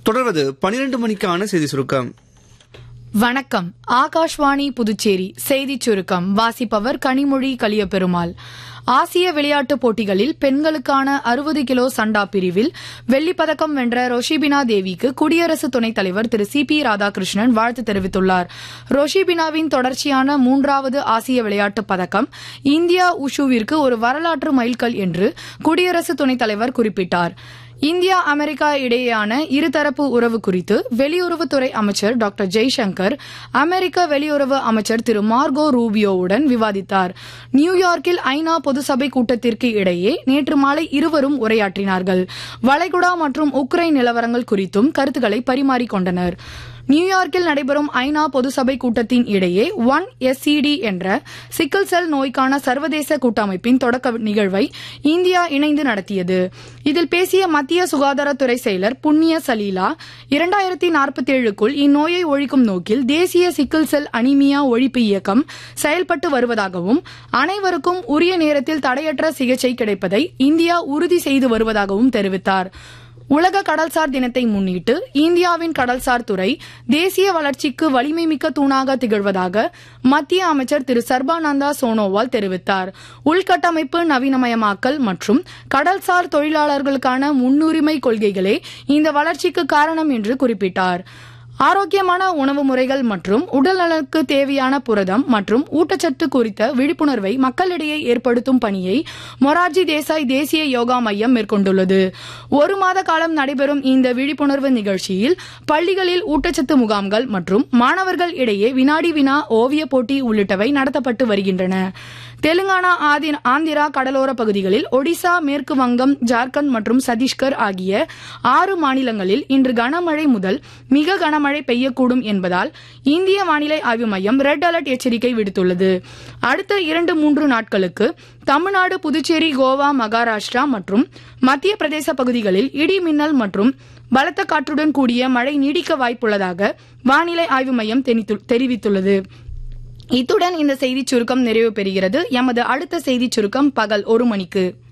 தொடர்வது பனிரெண்டு மணிக்கான செய்தி சுருக்கம் வணக்கம் ஆகாஷ்வாணி புதுச்சேரி செய்திச் சுருக்கம் வாசிப்பவர் கனிமொழி கலியபெருமாள் ஆசிய விளையாட்டுப் போட்டிகளில் பெண்களுக்கான அறுபது கிலோ சண்டா பிரிவில் வெள்ளிப் பதக்கம் வென்ற ரோஷிபினா தேவிக்கு குடியரசு துணைத் தலைவர் திரு சி பி ராதாகிருஷ்ணன் வாழ்த்து தெரிவித்துள்ளார் ரோஷிபினாவின் தொடர்ச்சியான மூன்றாவது ஆசிய விளையாட்டுப் பதக்கம் இந்தியா உஷுவிற்கு ஒரு வரலாற்று மைல்கல் என்று குடியரசு துணைத் தலைவர் குறிப்பிட்டார் இந்தியா அமெரிக்கா இடையேயான இருதரப்பு உறவு குறித்து வெளியுறவுத்துறை அமைச்சர் டாக்டர் ஜெய்சங்கர் அமெரிக்க வெளியுறவு அமைச்சர் திரு மார்கோ ரூபியோவுடன் விவாதித்தார் நியூயார்க்கில் ஐநா பொதுசபை கூட்டத்திற்கு இடையே நேற்று மாலை இருவரும் உரையாற்றினார்கள் வளைகுடா மற்றும் உக்ரைன் நிலவரங்கள் குறித்தும் கருத்துக்களை பரிமாறிக்கொண்டனர் நியூயார்க்கில் நடைபெறும் ஐநா பொதுசபை கூட்டத்தின் இடையே ஒன் எஸ்சிடி என்ற சிக்கல் செல் நோய்க்கான சர்வதேச கூட்டமைப்பின் தொடக்க நிகழ்வை இந்தியா இணைந்து நடத்தியது இதில் பேசிய மத்திய சுகாதாரத்துறை செயலர் புண்ணிய சலீலா இரண்டாயிரத்தி நாற்பத்தி ஏழுக்குள் இந்நோயை ஒழிக்கும் நோக்கில் தேசிய சிக்கல் செல் அனிமியா ஒழிப்பு இயக்கம் செயல்பட்டு வருவதாகவும் அனைவருக்கும் உரிய நேரத்தில் தடையற்ற சிகிச்சை கிடைப்பதை இந்தியா உறுதி செய்து வருவதாகவும் தெரிவித்தார் உலக கடல்சார் தினத்தை முன்னிட்டு இந்தியாவின் கடல்சார் துறை தேசிய வளர்ச்சிக்கு வலிமை மிக்க தூணாக திகழ்வதாக மத்திய அமைச்சர் திரு சர்பானந்தா சோனோவால் தெரிவித்தார் உள்கட்டமைப்பு நவீனமயமாக்கல் மற்றும் கடல்சார் தொழிலாளர்களுக்கான முன்னுரிமை கொள்கைகளே இந்த வளர்ச்சிக்கு காரணம் என்று குறிப்பிட்டார் ஆரோக்கியமான உணவு முறைகள் மற்றும் உடல்நலனுக்கு தேவையான புரதம் மற்றும் ஊட்டச்சத்து குறித்த விழிப்புணர்வை மக்களிடையே ஏற்படுத்தும் பணியை மொரார்ஜி தேசாய் தேசிய யோகா மையம் மேற்கொண்டுள்ளது ஒரு மாத காலம் நடைபெறும் இந்த விழிப்புணர்வு நிகழ்ச்சியில் பள்ளிகளில் ஊட்டச்சத்து முகாம்கள் மற்றும் மாணவர்கள் இடையே வினாடி வினா ஓவிய போட்டி உள்ளிட்டவை நடத்தப்பட்டு வருகின்றன தெலுங்கானா ஆதி- ஆந்திரா கடலோர பகுதிகளில் ஒடிசா மேற்கு வங்கம் ஜார்க்கண்ட் மற்றும் சத்தீஸ்கர் ஆகிய ஆறு மாநிலங்களில் இன்று கனமழை முதல் மிக கனமழை பெய்யக்கூடும் என்பதால் இந்திய வானிலை ஆய்வு மையம் ரெட் அலர்ட் எச்சரிக்கை விடுத்துள்ளது அடுத்த இரண்டு மூன்று நாட்களுக்கு தமிழ்நாடு புதுச்சேரி கோவா மகாராஷ்டிரா மற்றும் மத்திய பிரதேச பகுதிகளில் இடி மின்னல் மற்றும் பலத்த காற்றுடன் கூடிய மழை நீடிக்க வாய்ப்புள்ளதாக வானிலை ஆய்வு மையம் தெரிவித்து- தெரிவித்துள்ளது இத்துடன் இந்த செய்திச் சுருக்கம் நிறைவு பெறுகிறது எமது அடுத்த செய்திச் சுருக்கம் பகல் ஒரு மணிக்கு